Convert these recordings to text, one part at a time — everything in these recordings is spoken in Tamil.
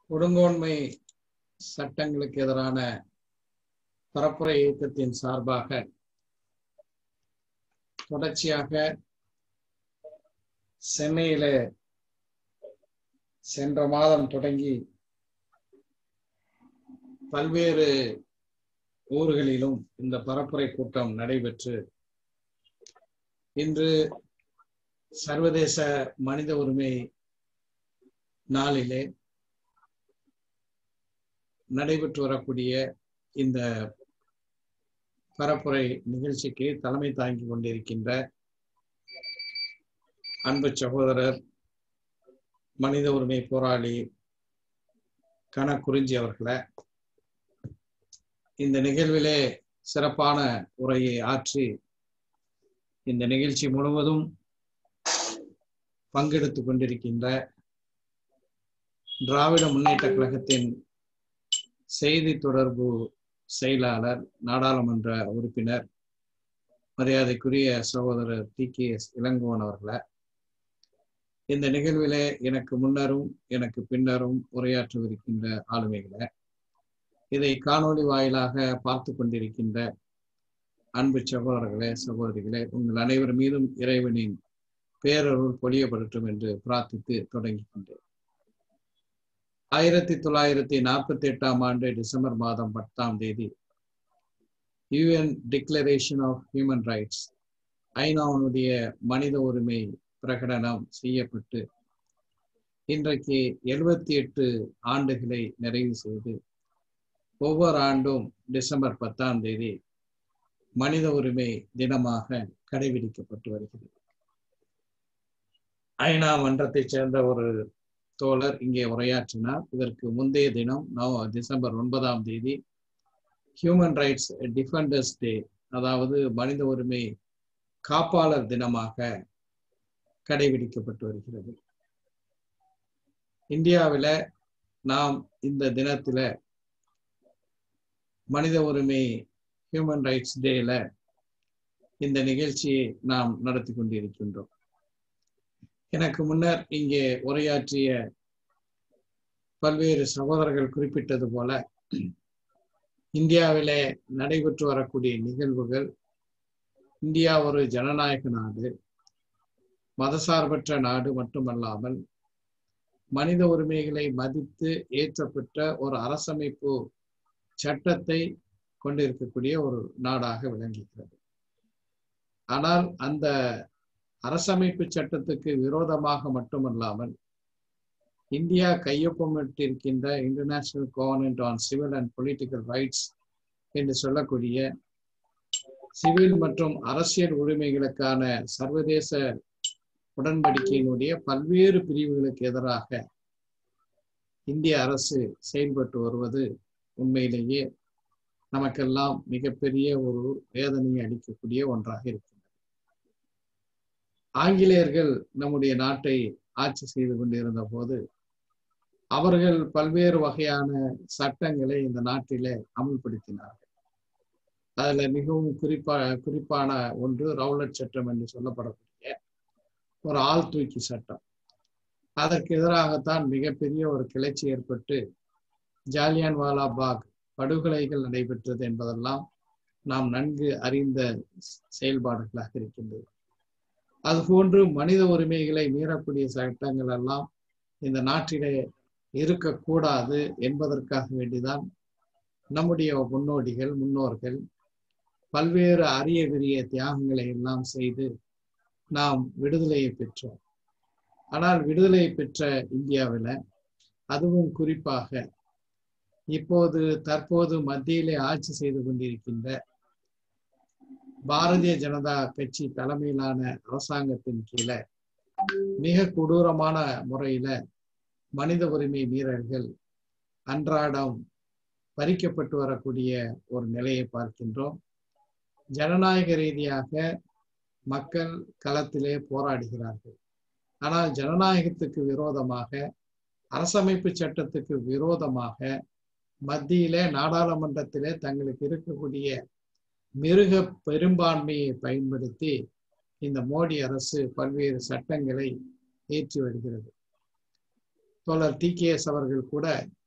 கொடுங்கோன்மை சட்டங்களுக்கு எதிரான பரப்புரை இயக்கத்தின் சார்பாக தொடர்ச்சியாக சென்னையில சென்ற மாதம் தொடங்கி பல்வேறு ஊர்களிலும் இந்த பரப்புரை கூட்டம் நடைபெற்று இன்று சர்வதேச மனித உரிமை நாளிலே நடைபெற்று வரக்கூடிய இந்த பரப்புரை நிகழ்ச்சிக்கு தலைமை தாங்கி கொண்டிருக்கின்ற அன்பு சகோதரர் மனித உரிமை போராளி கன குறிஞ்சி அவர்களை இந்த நிகழ்விலே சிறப்பான உரையை ஆற்றி இந்த நிகழ்ச்சி முழுவதும் பங்கெடுத்துக் கொண்டிருக்கின்ற திராவிட முன்னேற்ற கழகத்தின் செய்தி தொடர்பு செயலாளர் நாடாளுமன்ற உறுப்பினர் மரியாதைக்குரிய சகோதரர் டி கே எஸ் இளங்கோவன் அவர்களை இந்த நிகழ்விலே எனக்கு முன்னரும் எனக்கு பின்னரும் உரையாற்றவிருக்கின்ற ஆளுமைகளை இதை காணொளி வாயிலாக பார்த்து கொண்டிருக்கின்ற அன்பு சகோதரர்களே சகோதரிகளே உங்கள் அனைவர் மீதும் இறைவனின் பேரருள் பொழியப்படட்டும் என்று பிரார்த்தித்து தொடங்குகின்றேன் ஆயிரத்தி தொள்ளாயிரத்தி நாற்பத்தி எட்டாம் ஆண்டு டிசம்பர் மாதம் பத்தாம் தேதி UN declaration of human rights ஐநாவுடைய மனித உரிமை பிரகடனம் செய்யப்பட்டு இன்றைக்கு எழுபத்தி எட்டு ஆண்டுகளை நிறைவு செய்து ஒவ்வொரு ஆண்டும் டிசம்பர் பத்தாம் தேதி மனித உரிமை தினமாக கடைபிடிக்கப்பட்டு வருகிறது ஐநா மன்றத்தைச் சேர்ந்த ஒரு தோழர் இங்கே உரையாற்றினார் இதற்கு முந்தைய தினம் நவ டிசம்பர் ஒன்பதாம் தேதி ஹியூமன் ரைட்ஸ் டிஃபெண்டர்ஸ் டே அதாவது மனித உரிமை காப்பாளர் தினமாக கடைபிடிக்கப்பட்டு வருகிறது இந்தியாவில் நாம் இந்த தினத்தில் மனித உரிமை ஹியூமன் ரைட்ஸ் டேல இந்த நிகழ்ச்சியை நாம் நடத்தி கொண்டிருக்கின்றோம் எனக்கு முன்னர் இங்கே உரையாற்றிய பல்வேறு சகோதரர்கள் குறிப்பிட்டது போல இந்தியாவிலே நடைபெற்று வரக்கூடிய நிகழ்வுகள் இந்தியா ஒரு ஜனநாயக நாடு மதசார்பற்ற நாடு மட்டுமல்லாமல் மனித உரிமைகளை மதித்து ஏற்றப்பட்ட ஒரு அரசமைப்பு சட்டத்தை கொண்டிருக்கக்கூடிய ஒரு நாடாக விளங்குகிறது ஆனால் அந்த அரசமைப்பு சட்டத்துக்கு விரோதமாக மட்டுமல்லாமல் இந்தியா கையொப்பமிட்டிருக்கின்ற international covenant on civil and political rights என்று சொல்லக்கூடிய சிவில் மற்றும் அரசியல் உரிமைகளுக்கான சர்வதேச உடன்படிக்கையினுடைய பல்வேறு பிரிவுகளுக்கு எதிராக இந்திய அரசு செயல்பட்டு வருவது உண்மையிலேயே நமக்கெல்லாம் மிகப்பெரிய ஒரு வேதனையை அளிக்கக்கூடிய ஒன்றாக இருக்கிறது ஆங்கிலேயர்கள் நம்முடைய நாட்டை ஆட்சி செய்து கொண்டிருந்த போது அவர்கள் பல்வேறு வகையான சட்டங்களை இந்த நாட்டிலே அமுல்படுத்தினார்கள் அதுல மிகவும் குறிப்பா குறிப்பான ஒன்று ரவுலட் சட்டம் என்று சொல்லப்படக்கூடிய ஒரு ஆள் தூக்கி சட்டம் அதற்கு எதிராகத்தான் மிகப்பெரிய ஒரு கிளர்ச்சி ஏற்பட்டு ஜாலியான் வாலா பாக் படுகொலைகள் நடைபெற்றது என்பதெல்லாம் நாம் நன்கு அறிந்த செயல்பாடுகளாக இருக்கின்றது அதுபோன்று மனித உரிமைகளை மீறக்கூடிய சட்டங்கள் எல்லாம் இந்த நாட்டிலே இருக்கக்கூடாது என்பதற்காக வேண்டிதான் நம்முடைய முன்னோடிகள் முன்னோர்கள் பல்வேறு அரிய பெரிய தியாகங்களை எல்லாம் செய்து நாம் விடுதலையை பெற்றோம் ஆனால் விடுதலை பெற்ற இந்தியாவில் அதுவும் குறிப்பாக இப்போது தற்போது மத்தியிலே ஆட்சி செய்து கொண்டிருக்கின்ற பாரதிய ஜனதா கட்சி தலைமையிலான அரசாங்கத்தின் கீழே மிக கொடூரமான முறையில மனித உரிமை மீறல்கள் அன்றாடம் பறிக்கப்பட்டு வரக்கூடிய ஒரு நிலையை பார்க்கின்றோம் ஜனநாயக ரீதியாக மக்கள் களத்திலே போராடுகிறார்கள் ஆனால் ஜனநாயகத்துக்கு விரோதமாக அரசமைப்பு சட்டத்துக்கு விரோதமாக மத்தியிலே நாடாளுமன்றத்திலே தங்களுக்கு இருக்கக்கூடிய மிருக பெரும்பான்மையை பயன்படுத்தி இந்த மோடி அரசு பல்வேறு சட்டங்களை ஏற்றி வருகிறது தோழர் டி கே எஸ் அவர்கள் கூட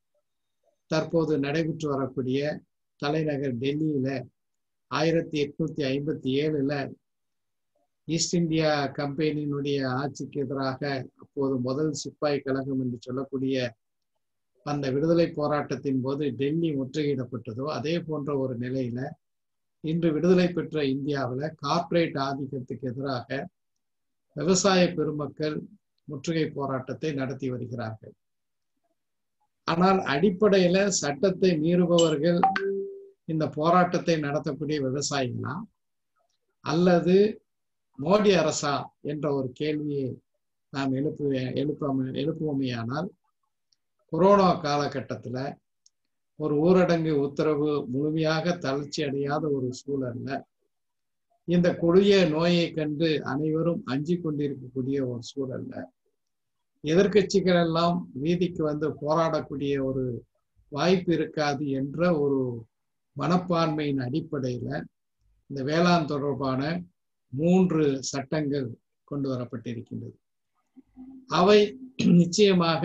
தற்போது நடைபெற்று வரக்கூடிய தலைநகர் டெல்லியில ஆயிரத்தி எட்நூத்தி ஐம்பத்தி ஏழுல ஈஸ்ட் இந்தியா கம்பெனியினுடைய ஆட்சிக்கு எதிராக அப்போது முதல் சிப்பாய் கழகம் என்று சொல்லக்கூடிய அந்த விடுதலை போராட்டத்தின் போது டெல்லி முற்றுகையிடப்பட்டதோ அதே போன்ற ஒரு நிலையில இன்று விடுதலை பெற்ற இந்தியாவில் கார்ப்பரேட் ஆதிக்கத்துக்கு எதிராக விவசாய பெருமக்கள் முற்றுகை போராட்டத்தை நடத்தி வருகிறார்கள் ஆனால் அடிப்படையில சட்டத்தை மீறுபவர்கள் இந்த போராட்டத்தை நடத்தக்கூடிய விவசாயிகளா அல்லது மோடி அரசா என்ற ஒரு கேள்வியை நாம் எழுப்பு எழுப்ப எழுப்புவோமையானால் கொரோனா காலகட்டத்துல ஒரு ஊரடங்கு உத்தரவு முழுமையாக தளர்ச்சி அடையாத ஒரு சூழல்ல இந்த கொடிய நோயை கண்டு அனைவரும் அஞ்சி கொண்டிருக்கக்கூடிய ஒரு சூழல்ல எதிர்கட்சிகள் எல்லாம் வீதிக்கு வந்து போராடக்கூடிய ஒரு வாய்ப்பு இருக்காது என்ற ஒரு மனப்பான்மையின் அடிப்படையில இந்த வேளாண் தொடர்பான மூன்று சட்டங்கள் கொண்டு வரப்பட்டிருக்கின்றது அவை நிச்சயமாக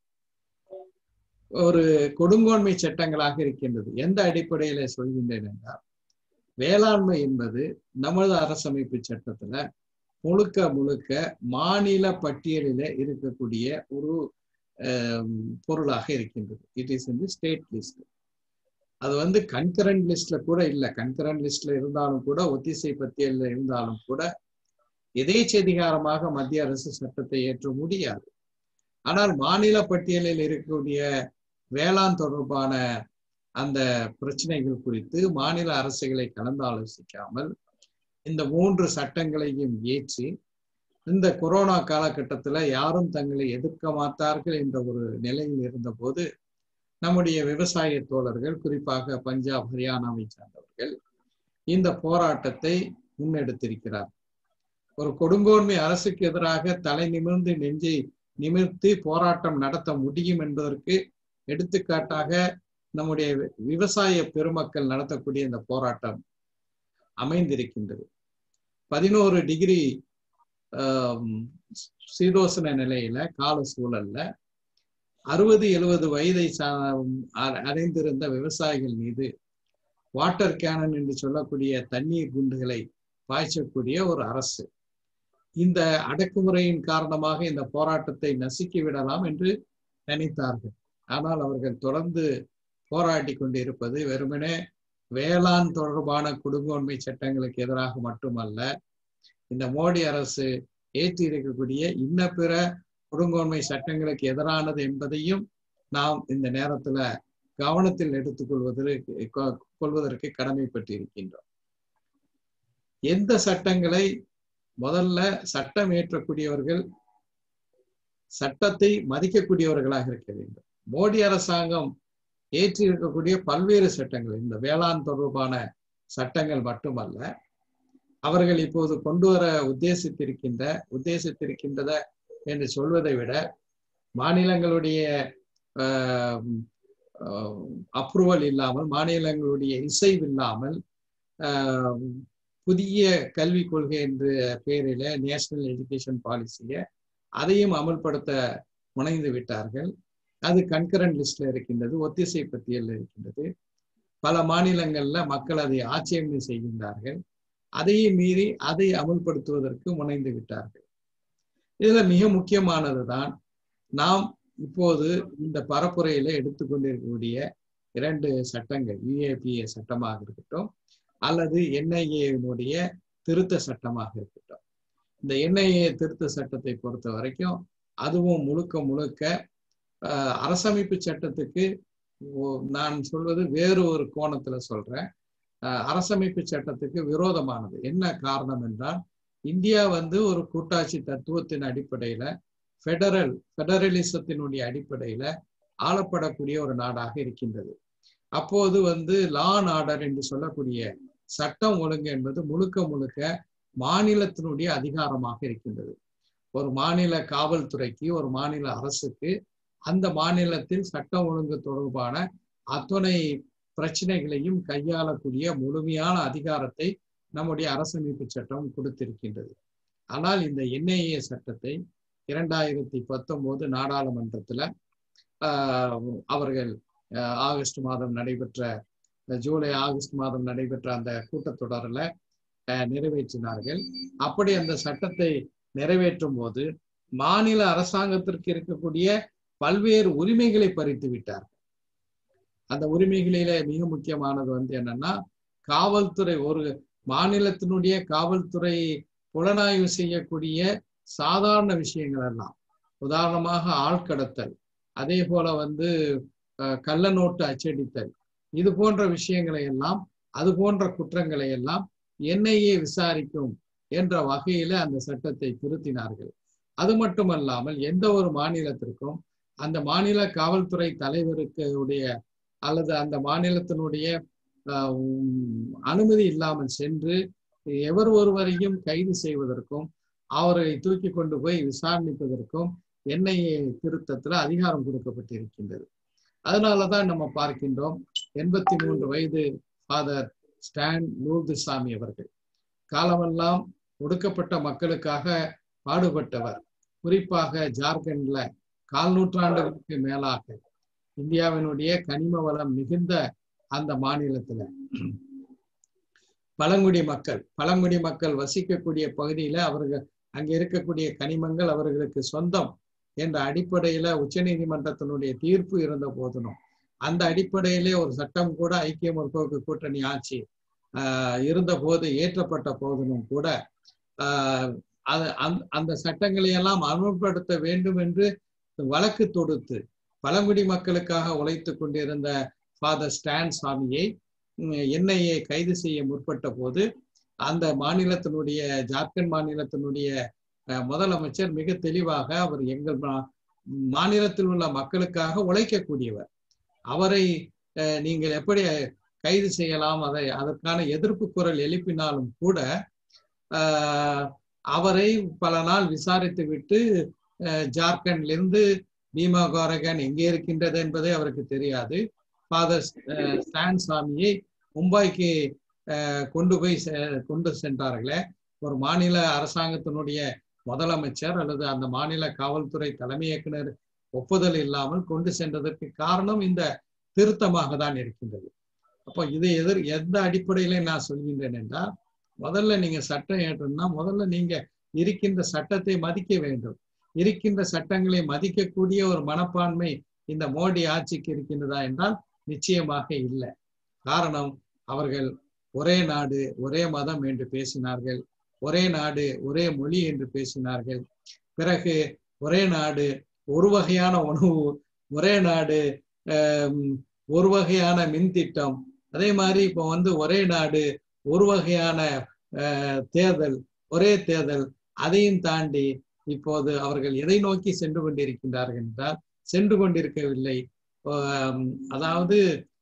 ஒரு கொடுங்கோன்மை சட்டங்களாக இருக்கின்றது எந்த அடிப்படையில சொல்கின்றேன் என்றால் வேளாண்மை என்பது நமது அரசமைப்பு சட்டத்துல முழுக்க முழுக்க மாநில பட்டியலில இருக்கக்கூடிய ஒரு பொருளாக இருக்கின்றது it is in the state list அது வந்து கன்கரண்ட் லிஸ்ட்ல கூட இல்லை கன்கரண்ட் லிஸ்ட்ல இருந்தாலும் கூட ஒத்திசை பட்டியலில் இருந்தாலும் கூட எதேச்சதிகாரமாக மத்திய அரசு சட்டத்தை ஏற்ற முடியாது ஆனால் மாநில பட்டியலில் இருக்கக்கூடிய வேளாண் தொடர்பான அந்த பிரச்சனைகள் குறித்து மாநில அரசுகளை கலந்து ஆலோசிக்காமல் இந்த மூன்று சட்டங்களையும் ஏற்றி இந்த கொரோனா காலகட்டத்தில் யாரும் தங்களை எதிர்க்க மாட்டார்கள் என்ற ஒரு நிலையில் இருந்தபோது நம்முடைய விவசாய தோழர்கள் குறிப்பாக பஞ்சாப் ஹரியானாவை சார்ந்தவர்கள் இந்த போராட்டத்தை முன்னெடுத்திருக்கிறார் ஒரு கொடுங்கோன்மை அரசுக்கு எதிராக தலை நிமிர்ந்து நெஞ்சை நிமிர்த்தி போராட்டம் நடத்த முடியும் என்பதற்கு எடுத்துக்காட்டாக நம்முடைய விவசாய பெருமக்கள் நடத்தக்கூடிய இந்த போராட்டம் அமைந்திருக்கின்றது பதினோரு டிகிரி சீதோசன நிலையில கால சூழல்ல அறுபது எழுபது வயதை அடைந்திருந்த விவசாயிகள் மீது வாட்டர் கேனன் என்று சொல்லக்கூடிய தண்ணீர் குண்டுகளை பாய்ச்சக்கூடிய ஒரு அரசு இந்த அடக்குமுறையின் காரணமாக இந்த போராட்டத்தை நசுக்கி விடலாம் என்று நினைத்தார்கள் ஆனால் அவர்கள் தொடர்ந்து போராடி கொண்டு இருப்பது வெறுமனே வேளாண் தொடர்பான குடும்பன்மை சட்டங்களுக்கு எதிராக மட்டுமல்ல இந்த மோடி அரசு ஏற்றி இருக்கக்கூடிய இன்ன பிற கொடுங்கோன்மை சட்டங்களுக்கு எதிரானது என்பதையும் நாம் இந்த நேரத்துல கவனத்தில் எடுத்துக்கொள்வதற்கு கொள்வதற்கு கடமைப்பட்டிருக்கின்றோம் எந்த சட்டங்களை முதல்ல சட்டம் ஏற்றக்கூடியவர்கள் சட்டத்தை மதிக்கக்கூடியவர்களாக இருக்க வேண்டும் மோடி அரசாங்கம் ஏற்றி இருக்கக்கூடிய பல்வேறு சட்டங்கள் இந்த வேளாண் தொடர்பான சட்டங்கள் மட்டுமல்ல அவர்கள் இப்போது கொண்டு வர உத்தேசித்திருக்கின்ற உத்தேசித்திருக்கின்றத என்று சொல்வதை விட மாநிலங்களுடைய அப்ரூவல் இல்லாமல் மாநிலங்களுடைய இசைவு இல்லாமல் புதிய கல்விக் கொள்கை என்ற பெயரில நேஷனல் எஜுகேஷன் பாலிசியை அதையும் அமல்படுத்த முனைந்து விட்டார்கள் அது கன்கரண்ட் லிஸ்ட்ல இருக்கின்றது ஒத்திசை பட்டியலில் இருக்கின்றது பல மாநிலங்கள்ல மக்கள் அதை ஆட்சேபனை செய்கின்றார்கள் அதையும் மீறி அதை அமல்படுத்துவதற்கு முனைந்து விட்டார்கள் இதுல மிக முக்கியமானதுதான் நாம் இப்போது இந்த பரப்புரையில எடுத்துக்கொண்டிருக்கக்கூடிய இரண்டு சட்டங்கள் யுஏபிஏ சட்டமாக இருக்கட்டும் அல்லது என்ஐஏனுடைய திருத்த சட்டமாக இருக்கட்டும் இந்த என்ஐஏ திருத்த சட்டத்தை பொறுத்த வரைக்கும் அதுவும் முழுக்க முழுக்க அரசமைப்பு சட்டத்துக்கு நான் சொல்வது வேறு ஒரு கோணத்துல சொல்றேன் அரசமைப்பு சட்டத்துக்கு விரோதமானது என்ன காரணம் என்றால் இந்தியா வந்து ஒரு கூட்டாட்சி தத்துவத்தின் அடிப்படையில ஃபெடரல் ஃபெடரலிசத்தினுடைய அடிப்படையில ஆளப்படக்கூடிய ஒரு நாடாக இருக்கின்றது அப்போது வந்து லா அண்ட் ஆர்டர் என்று சொல்லக்கூடிய சட்டம் ஒழுங்கு என்பது முழுக்க முழுக்க மாநிலத்தினுடைய அதிகாரமாக இருக்கின்றது ஒரு மாநில காவல்துறைக்கு ஒரு மாநில அரசுக்கு அந்த மாநிலத்தில் சட்டம் ஒழுங்கு தொடர்பான அத்துணை பிரச்சனைகளையும் கையாளக்கூடிய முழுமையான அதிகாரத்தை நம்முடைய அரசமைப்பு சட்டம் கொடுத்திருக்கின்றது ஆனால் இந்த என்ஐஏ சட்டத்தை இரண்டாயிரத்தி பத்தொன்பது நாடாளுமன்றத்துல அவர்கள் ஆகஸ்ட் மாதம் நடைபெற்ற ஜூலை ஆகஸ்ட் மாதம் நடைபெற்ற அந்த கூட்டத்தொடரில் நிறைவேற்றினார்கள் அப்படி அந்த சட்டத்தை நிறைவேற்றும் போது மாநில அரசாங்கத்திற்கு இருக்கக்கூடிய பல்வேறு உரிமைகளை பறித்து விட்டார் அந்த உரிமைகளில மிக முக்கியமானது வந்து என்னன்னா காவல்துறை ஒரு மாநிலத்தினுடைய காவல்துறை புலனாய்வு செய்யக்கூடிய சாதாரண விஷயங்கள் எல்லாம் உதாரணமாக ஆழ்கடத்தல் அதே போல வந்து கள்ள நோட்டு அச்சடித்தல் இது போன்ற விஷயங்களை எல்லாம் அது போன்ற குற்றங்களை எல்லாம் என்ஐஏ விசாரிக்கும் என்ற வகையில அந்த சட்டத்தை திருத்தினார்கள் அது மட்டுமல்லாமல் எந்த ஒரு மாநிலத்திற்கும் அந்த மாநில காவல்துறை தலைவருக்கு உடைய அல்லது அந்த மாநிலத்தினுடைய அனுமதி இல்லாமல் சென்று எவர் ஒருவரையும் கைது செய்வதற்கும் அவரை தூக்கி கொண்டு போய் விசாரணிப்பதற்கும் என்ஐஏ திருத்தத்துல அதிகாரம் கொடுக்கப்பட்டிருக்கின்றது அதனாலதான் நம்ம பார்க்கின்றோம் எண்பத்தி மூன்று வயது ஃபாதர் ஸ்டான் நூர்துசாமி அவர்கள் காலமெல்லாம் ஒடுக்கப்பட்ட மக்களுக்காக பாடுபட்டவர் குறிப்பாக ஜார்க்கண்ட்ல கால் நூற்றாண்டுகளுக்கு மேலாக இந்தியாவினுடைய கனிம வளம் மிகுந்த அந்த மாநிலத்துல பழங்குடி மக்கள் பழங்குடி மக்கள் வசிக்கக்கூடிய பகுதியில அவர்கள் அங்க இருக்கக்கூடிய கனிமங்கள் அவர்களுக்கு சொந்தம் என்ற அடிப்படையில உச்சநீதிமன்றத்தினுடைய தீர்ப்பு இருந்த போதிலும் அந்த அடிப்படையிலே ஒரு சட்டம் கூட ஐக்கிய முற்போக்கு கூட்டணி ஆட்சி ஆஹ் இருந்த போது ஏற்றப்பட்ட போதிலும் கூட ஆஹ் அது அந்த சட்டங்களை எல்லாம் அமல்படுத்த வேண்டும் என்று வழக்கு தொடுத்து பழங்குடி மக்களுக்காக உழைத்து கொண்டிருந்த ஃபாதர் ஸ்டான் சாமியை என்ஐஏ கைது செய்ய முற்பட்ட போது அந்த மாநிலத்தினுடைய ஜார்க்கண்ட் மாநிலத்தினுடைய முதலமைச்சர் மிக தெளிவாக அவர் எங்கள் மாநிலத்தில் உள்ள மக்களுக்காக உழைக்கக்கூடியவர் அவரை நீங்கள் எப்படி கைது செய்யலாம் அதை அதற்கான எதிர்ப்பு குரல் எழுப்பினாலும் கூட அவரை பல நாள் விசாரித்து விட்டு ஜார்க்கண்ட்லிருந்து பீமா கோரகன் எங்கே இருக்கின்றது என்பதை அவருக்கு தெரியாது ஃபாதர் ஸ்டான் சாமியை மும்பைக்கு கொண்டு போய் கொண்டு சென்றார்களே ஒரு மாநில அரசாங்கத்தினுடைய முதலமைச்சர் அல்லது அந்த மாநில காவல்துறை தலைமை இயக்குனர் ஒப்புதல் இல்லாமல் கொண்டு சென்றதற்கு காரணம் இந்த திருத்தமாக தான் இருக்கின்றது அப்போ இதை எதிர் எந்த அடிப்படையில நான் சொல்கின்றேன் என்றால் முதல்ல நீங்க சட்டம் ஏற்றணும்னா முதல்ல நீங்க இருக்கின்ற சட்டத்தை மதிக்க வேண்டும் இருக்கின்ற சட்டங்களை மதிக்கக்கூடிய ஒரு மனப்பான்மை இந்த மோடி ஆட்சிக்கு இருக்கின்றதா என்றால் நிச்சயமாக இல்லை காரணம் அவர்கள் ஒரே நாடு ஒரே மதம் என்று பேசினார்கள் ஒரே நாடு ஒரே மொழி என்று பேசினார்கள் பிறகு ஒரே நாடு ஒரு வகையான உணவு ஒரே நாடு ஒரு வகையான மின் திட்டம் அதே மாதிரி இப்போ வந்து ஒரே நாடு ஒரு வகையான தேர்தல் ஒரே தேர்தல் அதையும் தாண்டி இப்போது அவர்கள் எதை நோக்கி சென்று கொண்டிருக்கின்றார்கள் என்றால் சென்று கொண்டிருக்கவில்லை அதாவது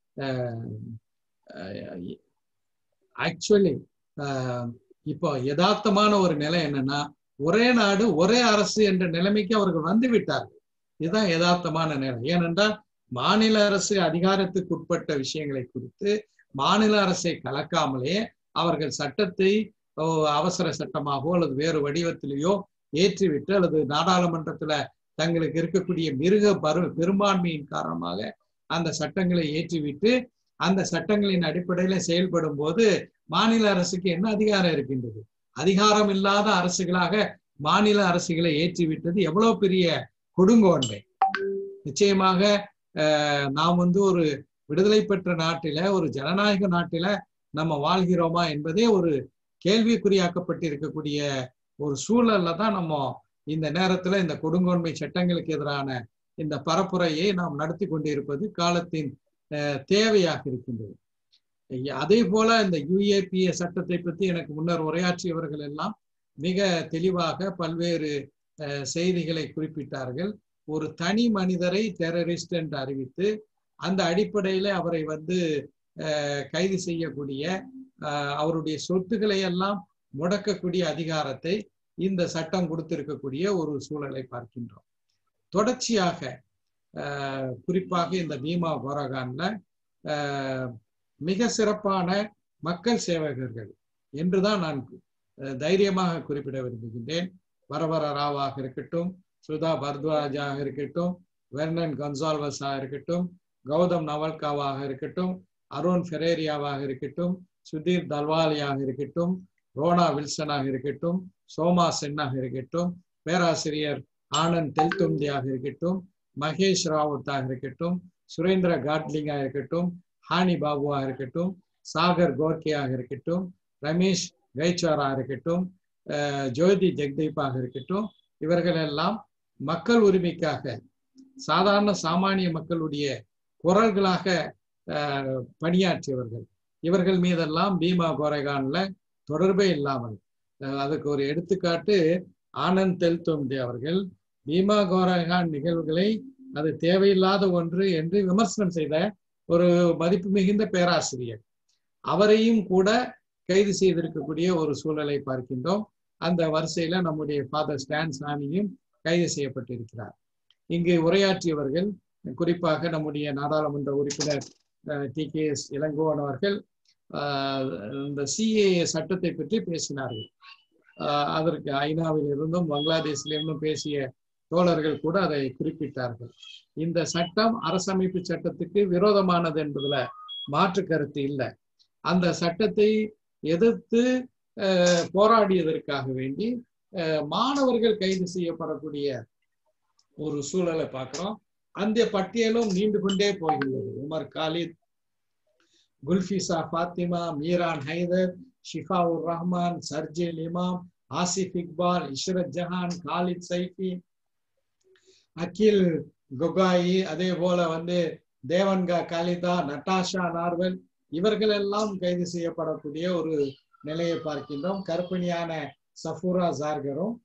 ஆக்சுவலி இப்போ யதார்த்தமான ஒரு நிலை என்னன்னா ஒரே நாடு ஒரே அரசு என்ற நிலைமைக்கு அவர்கள் வந்து விட்டார்கள் இதுதான் யதார்த்தமான நிலை ஏனென்றால் மாநில அரசு அதிகாரத்துக்கு உட்பட்ட விஷயங்களை குறித்து மாநில அரசை கலக்காமலே அவர்கள் சட்டத்தை அவசர சட்டமாகவோ அல்லது வேறு வடிவத்திலேயோ ஏற்றிவிட்டு அல்லது நாடாளுமன்றத்துல தங்களுக்கு இருக்கக்கூடிய மிருக பரு பெரும்பான்மையின் காரணமாக அந்த சட்டங்களை ஏற்றிவிட்டு அந்த சட்டங்களின் அடிப்படையில செயல்படும் போது மாநில அரசுக்கு என்ன அதிகாரம் இருக்கின்றது அதிகாரம் இல்லாத அரசுகளாக மாநில அரசுகளை ஏற்றிவிட்டது எவ்வளவு பெரிய கொடுங்கோன்மை நிச்சயமாக நாம் வந்து ஒரு விடுதலை பெற்ற நாட்டில ஒரு ஜனநாயக நாட்டில நம்ம வாழ்கிறோமா என்பதே ஒரு கேள்விக்குறியாக்கப்பட்டிருக்கக்கூடிய ஒரு சூழல்ல தான் நம்ம இந்த நேரத்துல இந்த கொடுங்கோன்மை சட்டங்களுக்கு எதிரான இந்த பரப்புரையை நாம் நடத்தி கொண்டிருப்பது காலத்தின் தேவையாக இருக்கின்றது அதே போல இந்த யுஏபிஏ சட்டத்தை பற்றி எனக்கு முன்னர் உரையாற்றியவர்கள் எல்லாம் மிக தெளிவாக பல்வேறு செய்திகளை குறிப்பிட்டார்கள் ஒரு தனி மனிதரை டெரரிஸ்ட் என்று அறிவித்து அந்த அடிப்படையில அவரை வந்து கைது செய்யக்கூடிய அவருடைய சொத்துக்களை எல்லாம் முடக்கக்கூடிய அதிகாரத்தை இந்த சட்டம் கொடுத்திருக்கக்கூடிய ஒரு சூழலை பார்க்கின்றோம் தொடர்ச்சியாக குறிப்பாக இந்த பீமா போராகான்ல மிக சிறப்பான மக்கள் சேவகர்கள் என்றுதான் நான் தைரியமாக குறிப்பிட விரும்புகின்றேன் வரவர ராவாக இருக்கட்டும் சுதா பர்த்வாஜாக இருக்கட்டும் வெர்னன் கன்சால்வஸாக இருக்கட்டும் கௌதம் நவல்காவாக இருக்கட்டும் அருண் ஃபெரேரியாவாக இருக்கட்டும் சுதீர் தல்வாலியாக இருக்கட்டும் ரோனா வில்சனாக இருக்கட்டும் சோமா சென்னாக இருக்கட்டும் பேராசிரியர் ஆனந்த் தெல்தும்தியாக இருக்கட்டும் மகேஷ் ராவுத்தாக இருக்கட்டும் சுரேந்திர காட்லிங்கா இருக்கட்டும் ஹானி பாபுவா இருக்கட்டும் சாகர் கோர்கேயாக இருக்கட்டும் ரமேஷ் கைச்சாரா இருக்கட்டும் ஜோதி ஜெக்தீப்பாக இருக்கட்டும் இவர்கள் எல்லாம் மக்கள் உரிமைக்காக சாதாரண சாமானிய மக்களுடைய குரல்களாக பணியாற்றியவர்கள் இவர்கள் மீதெல்லாம் பீமா கோரேகான்ல தொடர்பே இல்லாமல் அதுக்கு ஒரு எடுத்துக்காட்டு ஆனந்த் தெல்தோம்தே அவர்கள் பீமா கோரேகான் நிகழ்வுகளை அது தேவையில்லாத ஒன்று என்று விமர்சனம் செய்த ஒரு மதிப்பு மிகுந்த பேராசிரியர் அவரையும் கூட கைது செய்திருக்கக்கூடிய ஒரு சூழலை பார்க்கின்றோம் அந்த வரிசையில நம்முடைய ஃபாதர் ஸ்டான் சாமியும் கைது செய்யப்பட்டிருக்கிறார் இங்கு உரையாற்றியவர்கள் குறிப்பாக நம்முடைய நாடாளுமன்ற உறுப்பினர் டி கே எஸ் இளங்கோவன் அவர்கள் இந்த சிஏஏ சட்டத்தை பற்றி பேசினார்கள் அதற்கு ஐநாவில் இருந்தும் பங்களாதேஷிலிருந்தும் பேசிய தோழர்கள் கூட அதை குறிப்பிட்டார்கள் இந்த சட்டம் அரசமைப்பு சட்டத்துக்கு விரோதமானது என்பதுல மாற்று கருத்து இல்லை அந்த சட்டத்தை எதிர்த்து போராடியதற்காக வேண்டி மாணவர்கள் கைது செய்யப்படக்கூடிய ஒரு சூழலை பார்க்கிறோம் அந்த பட்டியலும் நீண்டு கொண்டே போகிறது உமர் காலித் குல்ஃபிசா ஃபாத்திமா மீரான் ஹைதர் ஷிஃபா உர் ரஹ்மான் சர்ஜில் இமாம் ஆசிஃப் இக்பால் இஷ்ரத் ஜஹான் காலித் சைஃபி அகில் கொகாயி அதே போல வந்து தேவன்கா காலிதா நட்டாஷா நார்வல் இவர்கள் எல்லாம் கைது செய்யப்படக்கூடிய ஒரு நிலையை பார்க்கின்றோம் கர்ப்பிணியான சஃபூரா ஜார்கரும்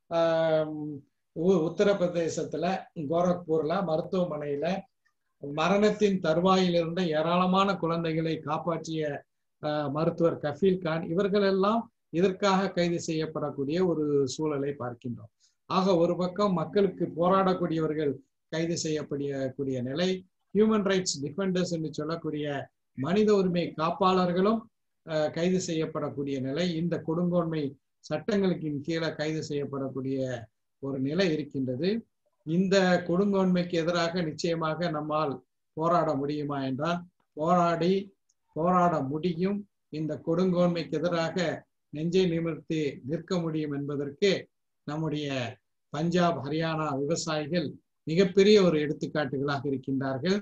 உத்தரப்பிரதேசத்துல கோரக்பூர்ல மருத்துவமனையில மரணத்தின் தருவாயில் இருந்த ஏராளமான குழந்தைகளை காப்பாற்றிய மருத்துவர் கஃபீல் கான் இவர்கள் எல்லாம் இதற்காக கைது செய்யப்படக்கூடிய ஒரு சூழலை பார்க்கின்றோம் ஆக ஒரு பக்கம் மக்களுக்கு போராடக்கூடியவர்கள் கைது செய்யப்படக்கூடிய நிலை ஹியூமன் ரைட்ஸ் டிஃபெண்டர்ஸ் என்று சொல்லக்கூடிய மனித உரிமை காப்பாளர்களும் கைது செய்யப்படக்கூடிய நிலை இந்த கொடுங்கோன்மை சட்டங்களுக்கு கீழே கைது செய்யப்படக்கூடிய ஒரு நிலை இருக்கின்றது இந்த கொடுங்கோன்மைக்கு எதிராக நிச்சயமாக நம்மால் போராட முடியுமா என்றால் போராடி போராட முடியும் இந்த கொடுங்கோன்மைக்கு எதிராக நெஞ்சை நிமிர்த்தி நிற்க முடியும் என்பதற்கு நம்முடைய பஞ்சாப் ஹரியானா விவசாயிகள் மிகப்பெரிய ஒரு எடுத்துக்காட்டுகளாக இருக்கின்றார்கள்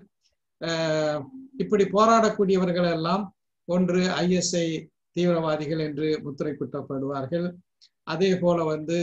இப்படி போராடக்கூடியவர்கள் எல்லாம் ஒன்று ஐஎஸ்ஐ தீவிரவாதிகள் என்று முத்திரை குற்றப்படுவார்கள் அதே போல வந்து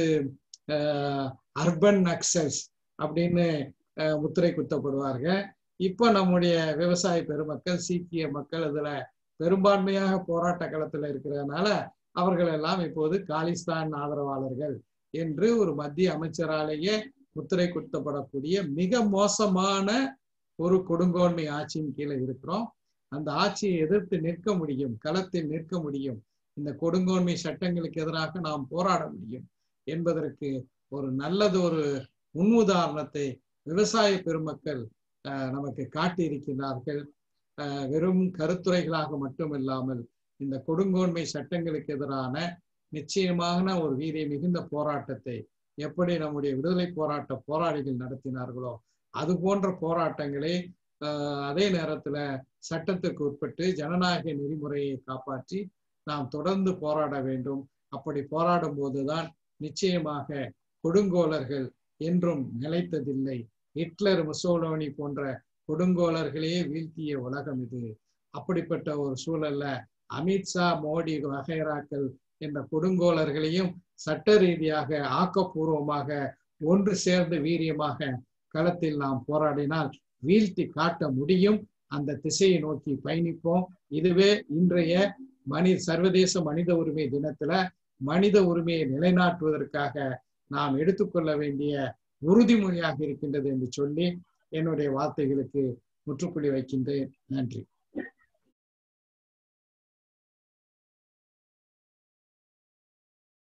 அர்பன் நக்சல்ஸ் அப்படின்னு முத்திரை குத்தப்படுவார்கள் இப்போ நம்முடைய விவசாய பெருமக்கள் சீக்கிய மக்கள் இதுல பெரும்பான்மையாக போராட்ட களத்துல இருக்கிறதுனால அவர்கள் எல்லாம் இப்போது காலிஸ்தான் ஆதரவாளர்கள் என்று ஒரு மத்திய அமைச்சராலேயே முத்திரை குத்தப்படக்கூடிய மிக மோசமான ஒரு கொடுங்கோன்மை ஆட்சியின் கீழே இருக்கிறோம் அந்த ஆட்சியை எதிர்த்து நிற்க முடியும் களத்தில் நிற்க முடியும் இந்த கொடுங்கோன்மை சட்டங்களுக்கு எதிராக நாம் போராட முடியும் என்பதற்கு ஒரு நல்லது ஒரு முன்னுதாரணத்தை விவசாய பெருமக்கள் நமக்கு காட்டியிருக்கிறார்கள் வெறும் கருத்துரைகளாக மட்டும் இல்லாமல் இந்த கொடுங்கோன்மை சட்டங்களுக்கு எதிரான நிச்சயமான ஒரு வீரிய மிகுந்த போராட்டத்தை எப்படி நம்முடைய விடுதலை போராட்ட போராளிகள் நடத்தினார்களோ அது போன்ற போராட்டங்களை அதே நேரத்துல சட்டத்திற்கு உட்பட்டு ஜனநாயக நெறிமுறையை காப்பாற்றி நாம் தொடர்ந்து போராட வேண்டும் அப்படி போராடும் போதுதான் நிச்சயமாக கொடுங்கோலர்கள் என்றும் நிலைத்ததில்லை ஹிட்லர் முசோலோனி போன்ற கொடுங்கோலர்களே வீழ்த்திய உலகம் இது அப்படிப்பட்ட ஒரு சூழல்ல அமித்ஷா மோடி வகைராக்கள் என்ற கொடுங்கோலர்களையும் சட்ட ரீதியாக ஆக்கப்பூர்வமாக ஒன்று சேர்ந்து வீரியமாக களத்தில் நாம் போராடினால் வீழ்த்தி காட்ட முடியும் அந்த திசையை நோக்கி பயணிப்போம் இதுவே இன்றைய மனி சர்வதேச மனித உரிமை தினத்துல மனித உரிமையை நிலைநாட்டுவதற்காக நாம் எடுத்துக்கொள்ள வேண்டிய உறுதிமொழியாக இருக்கின்றது என்று சொல்லி என்னுடைய வார்த்தைகளுக்கு முற்றுப்புள்ளி வைக்கின்றேன் நன்றி